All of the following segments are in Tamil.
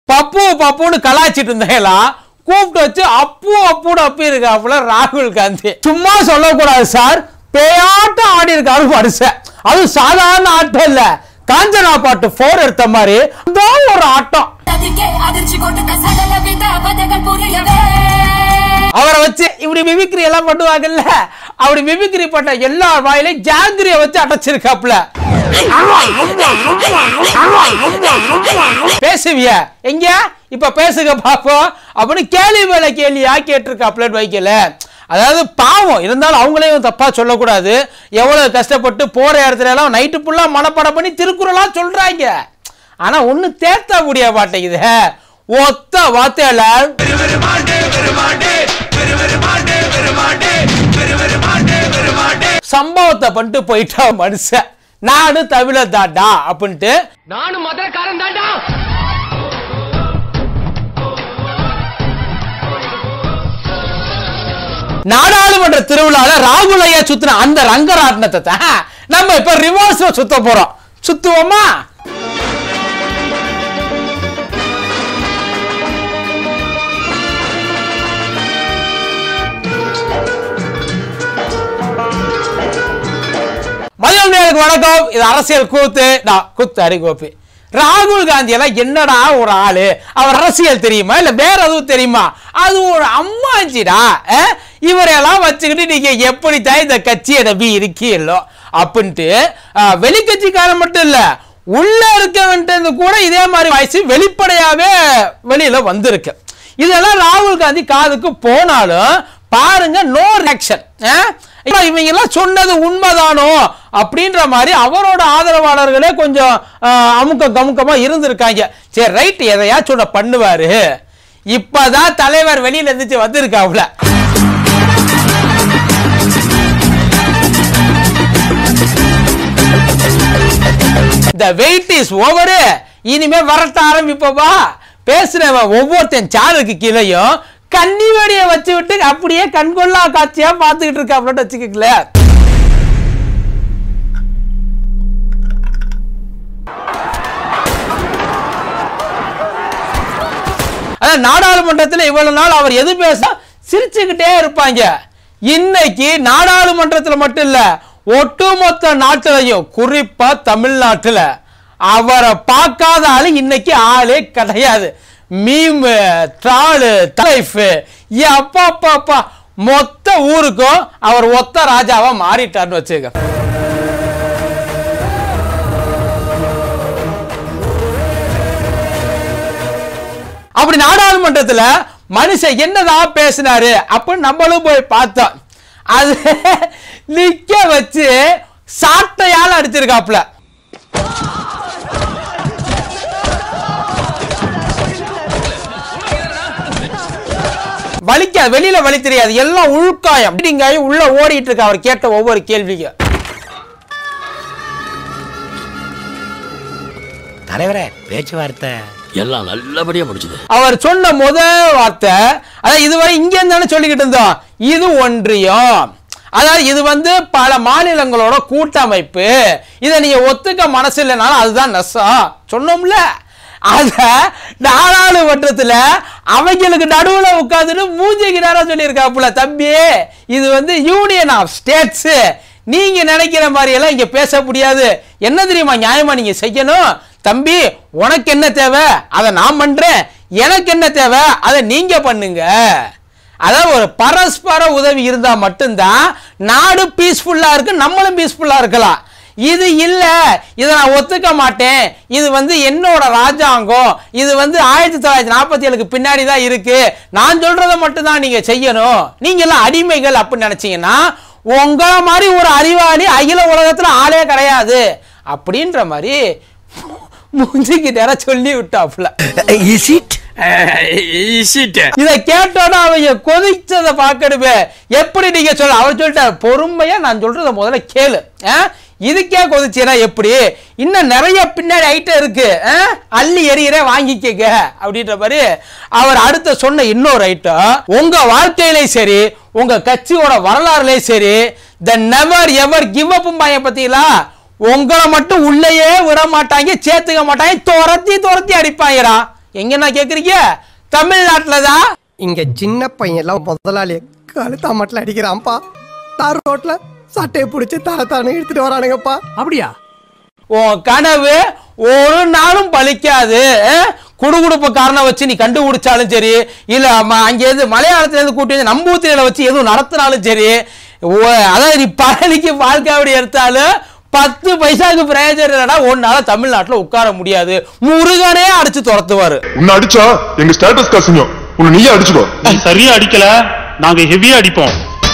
பப்பு பப்புன்னு கலாய்ச்சிட்டு இருந்தாங்களா கூப்பிட்டு வச்சு அப்பு அப்புன்னு அப்பி இருக்காப்புல ராகுல் காந்தி சும்மா சொல்லக்கூடாது சார் பேயாட்டம் ஆடி இருக்காரு மனுஷன் அது சாதாரண ஆட்டம் இல்ல காஞ்சனா பாட்டு போர் எடுத்த மாதிரி அதான் ஒரு ஆட்டம் ಅದಕ್ಕೆ அதிர்ச்சி கொடுத்த சகல வித பதங்கள் புரியவே அவரை வச்சு இப்படி மிமிக்ரி எல்லாம் பண்ணுவாங்கல்ல அப்படி மிமிக்ரி பண்ண எல்லா வாயிலையும் ஜாங்கிரிய வச்சு அடைச்சிருக்காப்ல பேசுவிய எங்க இப்ப பேசுங்க பாப்போம் அப்படின்னு கேள்வி மேல கேள்வியா கேட்டிருக்காப்லன்னு வைக்கல அதாவது பாவம் இருந்தாலும் அவங்களையும் தப்பா சொல்லக்கூடாது எவ்வளவு கஷ்டப்பட்டு போற இடத்துல எல்லாம் நைட்டு ஃபுல்லா மனப்பாடம் பண்ணி திருக்குறளா சொல்றாங்க ஆனா ஒண்ணு தேத்த முடிய மாட்டேங்குது ஒத்த வார்த்தையில சம்பவத்தை பண்ணிட்டு போயிட்டா மனுஷன் நானு தமிழர் தாண்டா அப்படின்ட்டு நானும் மதுரக்காரன் தாண்டா நாடாளுமன்ற திருவிழால ராகுல் ஐயா சுத்தின அந்த ரங்கராட்டினத்தை தான் நம்ம இப்ப ரிவர்ஸ் சுத்த போறோம் சுத்துவோமா மதியம் நேருக்கு வணக்கம் இது அரசியல் கூத்து நான் கூத்து அரிகோப்பி ராகுல் காந்தி எல்லாம் என்னடா ஒரு ஆளு அவர் அரசியல் தெரியுமா இல்ல வேற எதுவும் தெரியுமா அது ஒரு அம்மாச்சிடா அஹ்? இவரையெல்லாம் வச்சுக்கிட்டு நீங்க எப்படி தான் இந்த கட்சியை நம்பி இருக்கீங்களோ அப்படின்ட்டு அஹ், வெளிக்கட்சிக்காரன் மட்டும் இல்ல உள்ள இருக்கவன்ட்டு கூட இதே மாதிரி வாய்ஸ் வெளிப்படையாவே வெளியில வந்திருக்கு இதெல்லாம் ராகுல் காந்தி காதுக்கு போனாலும் பாருங்க நோ ரியாக்ஷன் இவங்க எல்லாம் சொன்னது உண்மைதானோ அப்படின்ற மாதிரி அவரோட ஆதரவாளர்களே கொஞ்சம் அஹ், அமுக்க கமுக்கமா இருந்திருக்காங்க சரி ரைட் எதையாச்சும் ஒண்ணு பண்ணுவாரு இப்பதான் தலைவர் வெளியில இருந்துச்சு வந்திருக்காவுல இந்த வெயிட் இஸ் ஓவரு இனிமே வரட்ட ஆரம்பிப்போமா பேசுறவன் ஒவ்வொருத்தன் சாருக்கு கீழேயும் கன்னி வெடியை வச்சு விட்டு அப்படியே கண்கொள்ளா காட்சியா பார்த்துக்கிட்டு இருக்கா அப்படின்னு வச்சுக்கங்களேன் அதான் நாடாளுமன்றத்தில் இவ்வளவு நாள் அவர் எது பேச சிரிச்சுக்கிட்டே இருப்பாங்க இன்னைக்கு நாடாளுமன்றத்தில் மட்டும் இல்ல ஒட்டுமொத்த நாட்டிலையும் குறிப்பா தமிழ்நாட்டுல அவரை பார்க்காத ஆளு இன்னைக்கு ஆளே கிடையாது மீமு ட்ராலு தலைஃபு அப்பா அப்பா அப்பா மொத்த ஊருக்கும் அவர் ஒத்த ராஜாவா மாறிட்டார்னு வச்சுக்க அப்படி நாடாளுமன்றத்துல மனுஷன் என்னதான் பேசினாரு அப்படின்னு நம்மளும் போய் பார்த்தோம் அது நிக்க வச்சு சாட்டையால அடிச்சிருக்காப்ல வலிக்க வெளியில வலி தெரியாது எல்லாம் உள்காயம் அப்படிங்காயி உள்ள ஓடிட்டு இருக்கு அவர் கேட்ட ஒவ்வொரு கேள்விக்கும் தலைவரே பேச்சுவார்த்தை எல்லாம் நல்லபடியா முடிஞ்சது அவர் சொன்ன முத வார்த்தை அதாவது இதுவரை இங்க இருந்தானே சொல்லிக்கிட்டு இருந்தோம் இது ஒன்றியம் அதாவது இது வந்து பல மாநிலங்களோட கூட்டமைப்பு இதை நீங்க ஒத்துக்க மனசு இல்லைனாலும் அதுதான் நெசம் சொன்னோம்ல அத நாடாளுமன்றத்துல அவங்களுக்கு நடுவுல உட்காந்துட்டு மூஞ்சிக்கு நேரம் சொல்லியிருக்காப்புல தம்பி இது வந்து யூனியன் ஆஃப் ஸ்டேட்ஸ் நீங்க நினைக்கிற மாதிரி எல்லாம் இங்க பேச முடியாது என்ன தெரியுமா நியாயமா நீங்க செய்யணும் தம்பி உனக்கு என்ன தேவை அதை நான் பண்றேன் எனக்கு என்ன தேவை அதை நீங்க பண்ணுங்க அதாவது ஒரு பரஸ்பர உதவி இருந்தா மட்டும்தான் நாடு பீஸ்ஃபுல்லா இருக்கு நம்மளும் பீஸ்ஃபுல்லா இருக்கலாம் இது இல்ல இதை நான் ஒத்துக்க மாட்டேன் இது வந்து என்னோட ராஜாங்கம் இது வந்து ஆயிரத்தி தொள்ளாயிரத்தி நாற்பத்தி ஏழுக்கு பின்னாடி தான் இருக்கு நான் சொல்றதை மட்டும் தான் நீங்க செய்யணும் நீங்க எல்லாம் அடிமைகள் அப்படின்னு நினைச்சீங்கன்னா உங்கள மாதிரி ஒரு அறிவாளி அகில உலகத்துல ஆளே கிடையாது அப்படின்ற மாதிரி மூஞ்சிக்கு நேரம் சொல்லி விட்டாப்புல இஸ் இட் இதை கேட்டோன்னா அவங்க கொதிச்சதை பார்க்கணுமே எப்படி நீங்க சொல்ல அவர் சொல்லிட்டார் பொறுமையா நான் சொல்றத முதல்ல கேளு ஆ? இதுக்கே கொதிச்சீனா எப்படி இன்னும் நிறைய பின்னாடி ஐட்டம் இருக்கு ஆ? அள்ளி எறிகிற வாங்கிக்கங்க அப்படின்ற மாதிரி அவர் அடுத்த சொன்ன இன்னொரு ஐட்டம் உங்க வாழ்க்கையிலையும் சரி உங்க கட்சியோட வரலாறுலயும் சரி த நெவர் எவர் கிவ் அப் பத்தீங்களா உங்களை மட்டும் உள்ளேயே விட மாட்டாங்க சேர்த்துக்க மாட்டாங்க துரத்தி துரத்தி அடிப்பாங்கடா எங்கன்னா கேக்குறீங்க தமிழ்நாட்டுல தான் இங்க சின்ன பையன் எல்லாம் முதலாளி கழுத்தா மட்டும் அடிக்கிறான்ப்பா தார் ரோட்ல சட்டையை பிடிச்சி தர தானே எடுத்துட்டு வரானுங்கப்பா அப்படியா உன் கனவு ஒரு நாளும் பலிக்காது அஹ்? குடுகுடுப்பு காரணம் வச்சு நீ கண்டுபிடிச்சாலும் சரி இல்ல ம- அங்கேருந்து மலையாளத்துல இருந்து கூட்டி வந்து நம்பூத்திரியில வச்சு எதுவும் நடத்தினாலும் சரி ஓ- அதாவது நீ பழனிக்கு வாழ்க்கை அப்படி எடுத்தாலும் பத்து பைசாக்கு பிரயோஜனம் இல்லைன்னா உன்னால தமிழ்நாட்டுல உட்கார முடியாது முருகனே அடிச்சு துரத்துவாரு உன்னை அடிச்சா எங்க ஸ்டேட்டஸ் கசிங்கம் உன்னை நீயே அடிச்சுக்கோ நீ சரியா அடிக்கல நாங்க ஹெவியா அடிப்போம்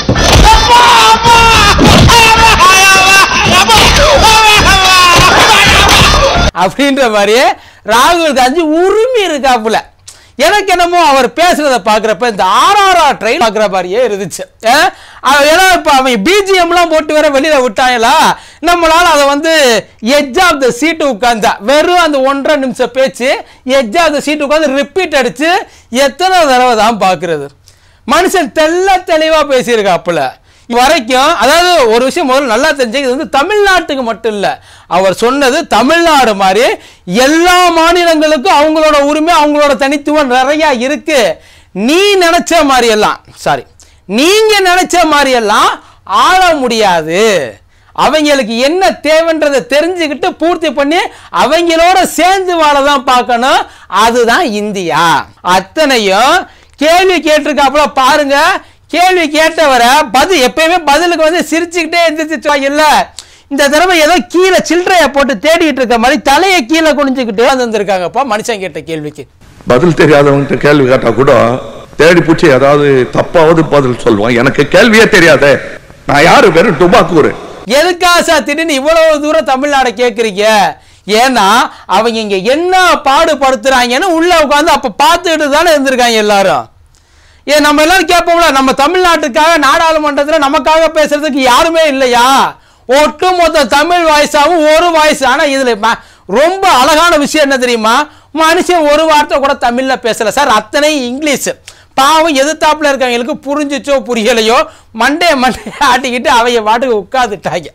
அப்படின்ற மாதிரி ராகுல் காந்தி உரிமை இருக்காப்புல எனக்கு என்னமோ அவர் பேசுறத பாக்குறப்ப இந்த ஆர்ஆர்ஆர் ட்ரெயின் பாக்குற மாதிரியே இருந்துச்சு அஹ் அவன் ஏன்னா இப்ப அவன் பிஜிஎம்லாம் போட்டு வேற வெளியில விட்டாங்களா நம்மளால அதை வந்து எட்ஜ் ஆஃப் த சீட்டு உட்கார்ந்தா வெறும் அந்த ஒன்றரை நிமிஷம் பேச்சு எட்ஜ் ஆஃப் த சீட்டு உட்காந்து ரிப்பீட் அடிச்சு எத்தனை தடவை தான் பாக்குறது மனுஷன் தெள்ள தெளிவா பேசியிருக்காப்புல வரைக்கும் அதாவது ஒரு விஷயம் முதல்ல நல்லா தெரிஞ்சு இது வந்து தமிழ்நாட்டுக்கு மட்டும் இல்ல அவர் சொன்னது தமிழ்நாடு மாதிரி எல்லா மாநிலங்களுக்கும் அவங்களோட உரிமை அவங்களோட தனித்துவம் நிறைய இருக்கு நீ நினைச்ச மாதிரி எல்லாம் சாரி நீங்க நினைச்ச மாதிரி எல்லாம் ஆள முடியாது அவங்களுக்கு என்ன தேவைன்றதை தெரிஞ்சுக்கிட்டு பூர்த்தி பண்ணி அவங்களோட சேர்ந்து வாழ தான் பார்க்கணும் அதுதான் இந்தியா அத்தனையும் கேள்வி கேட்டிருக்காப்புல பாருங்க கேள்வி கேட்டவரை பதில் எப்பயுமே பதிலுக்கு வந்து சிரிச்சுக்கிட்டே எந்திரிச்சு இல்ல இந்த தடவை ஏதோ கீழே சில்லறைய போட்டு தேடிட்டு இருக்க மாதிரி தலையை கீழே குனிஞ்சுக்கிட்டு வந்திருக்காங்கப்பா மனுஷன் கேட்ட கேள்விக்கு பதில் தெரியாதவன்கிட்ட கேள்வி கேட்டா கூட தேடி பிடிச்சி ஏதாவது தப்பாவது பதில் சொல்லுவான் எனக்கு கேள்வியே தெரியாதே நான் யாரு வெறும் டுபாக்கூரு எதுக்காக சார் திடீர்னு இவ்வளவு தூரம் தமிழ்நாட கேக்குறீங்க ஏன்னா அவங்க இங்க என்ன பாடுபடுத்துறாங்கன்னு உள்ள உட்காந்து அப்ப பார்த்துக்கிட்டு தானே இருந்திருக்காங்க எல்லாரும் ஏன் நம்ம எல்லாரும் கேட்போம்ல நம்ம தமிழ்நாட்டுக்காக நாடாளுமன்றத்துல நமக்காக பேசுறதுக்கு யாருமே இல்லையா ஒட்டுமொத்த தமிழ் வாய்ஸாவும் ஒரு வாய்ஸ் ஆனா இதுல ம- ரொம்ப அழகான விஷயம் என்ன தெரியுமா மனுஷன் ஒரு வார்த்தை கூட தமிழ்ல பேசல சார் அத்தனை இங்கிலீஷ் பாவம் எதிர்த்தாப்புல இருக்கவங்களுக்கு புரிஞ்சுச்சோ புரியலையோ மண்டே மண்டே ஆட்டிக்கிட்டு அவங்க பாட்டுக்கு உட்காந்துட்டாங்க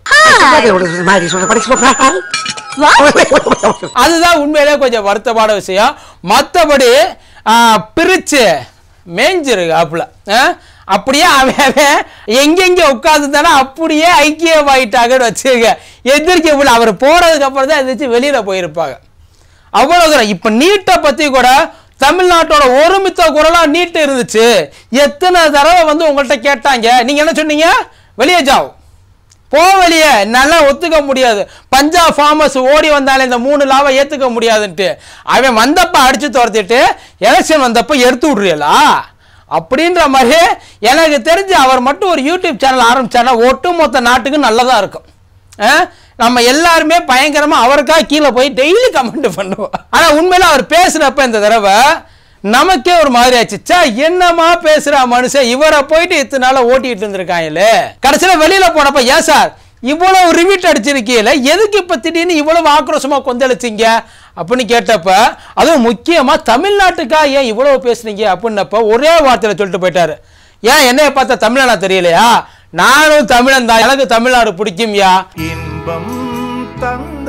அதுதான் உண்மையிலே கொஞ்சம் வருத்தமான விஷயம் மற்றபடி பிரிச்சு மேய்ஞ்சிருக்காப்புல அப்படியே அவன் அவன் எங்கெங்க உட்காந்து தானே அப்படியே ஐக்கியமாயிட்டாங்கன்னு வச்சுக்க எதிர்க்க முடியல அவர் போனதுக்கு அப்புறம் தான் எந்திரிச்சு வெளியில போயிருப்பாங்க அவ்வளவு தூரம் இப்ப நீட்டை பத்தி கூட தமிழ்நாட்டோட ஒருமித்த குரலா நீட்டு இருந்துச்சு எத்தனை தடவை வந்து உங்கள்கிட்ட கேட்டாங்க நீங்க என்ன சொன்னீங்க வெளியே ஜாவ் போ வெளியே நல்லா ஒத்துக்க முடியாது பஞ்சாப் ஃபார்மர்ஸ் ஓடி வந்தாலே இந்த மூணு லாவை ஏத்துக்க முடியாதுன்ட்டு அவன் வந்தப்ப அடிச்சு துரத்திட்டு எலெக்ஷன் வந்தப்ப எடுத்து விடுறீங்களா அப்படின்ற மாதிரி எனக்கு தெரிஞ்சு அவர் மட்டும் ஒரு யூடியூப் சேனல் ஆரம்பிச்சாருன்னா ஒட்டுமொத்த நாட்டுக்கு நல்லதா இருக்கும் ஆ? நம்ம எல்லாருமே பயங்கரமா அவருக்காக கீழே போய் டெய்லி கமெண்ட் பண்ணுவோம் ஆனா உண்மையில அவர் பேசுறப்ப இந்த தடவை நமக்கே ஒரு மாதிரி ஆச்சு ச்சே என்னமா பேசுற மனுஷன் இவரை போயிட்டு இத்தனை நாள ஓட்டிட்டு இருந்திருக்காங்களே கடைசியில வெளியில போனப்ப ஏன் சார் இவ்வளவு ரிவீட் அடிச்சிருக்கீங்களே எதுக்கு இப்ப திடீர்னு இவ்வளவு ஆக்ரோஷமா கொந்தளிச்சீங்க அப்படின்னு கேட்டப்ப அதுவும் முக்கியமா தமிழ்நாட்டுக்காக ஏன் இவ்வளவு பேசுனீங்க அப்படின்னப்ப ஒரே வார்த்தையில சொல்லிட்டு போயிட்டாரு ஏன் என்னைய பார்த்தா தமிழனா தெரியலையா நானும் தமிழன் தான் எனக்கு தமிழ்நாடு பிடிக்கும்யா இன்பம் தந்த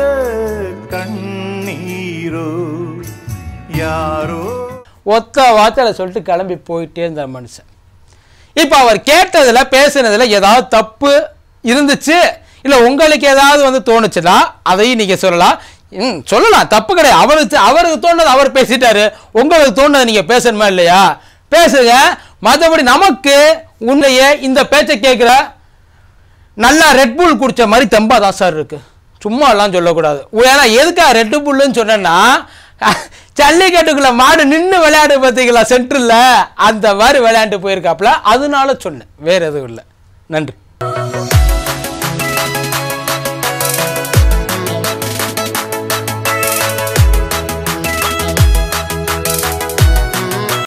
கண்ணீரோ யாரோ ஒத்த வார்த்தையில சொல்லிட்டு கிளம்பி போயிட்டே இருந்தார் மனுஷன் இப்போ அவர் கேட்டதுல பேசுனதுல ஏதாவது தப்பு இருந்துச்சு இல்ல உங்களுக்கு ஏதாவது வந்து தோணுச்சுன்னா அதையும் நீங்க சொல்லலாம் ம் சொல்லலாம் தப்பு கிடையாது அவருக்கு அவருக்கு தோணுது அவர் பேசிட்டாரு உங்களுக்கு தோணுது நீங்க பேசணுமா இல்லையா பேசுங்க மற்றபடி நமக்கு உன்னையே இந்த பேச்சை கேட்குற நல்லா ரெட் புல் குடிச்ச மாதிரி தெம்பா தான் சார் இருக்கு சும்மா எல்லாம் சொல்லக்கூடாது ஏன்னா எதுக்கா ரெட் புல்லுன்னு சொன்னேன்னா ஜல்லிக்கட்டுக்குள்ள மாடு நின்று விளையாடு பார்த்தீங்களா சென்டரில் அந்த மாதிரி விளையாண்டு போயிருக்காப்புல அதனால சொன்னேன் வேற எதுவும் இல்லை நன்றி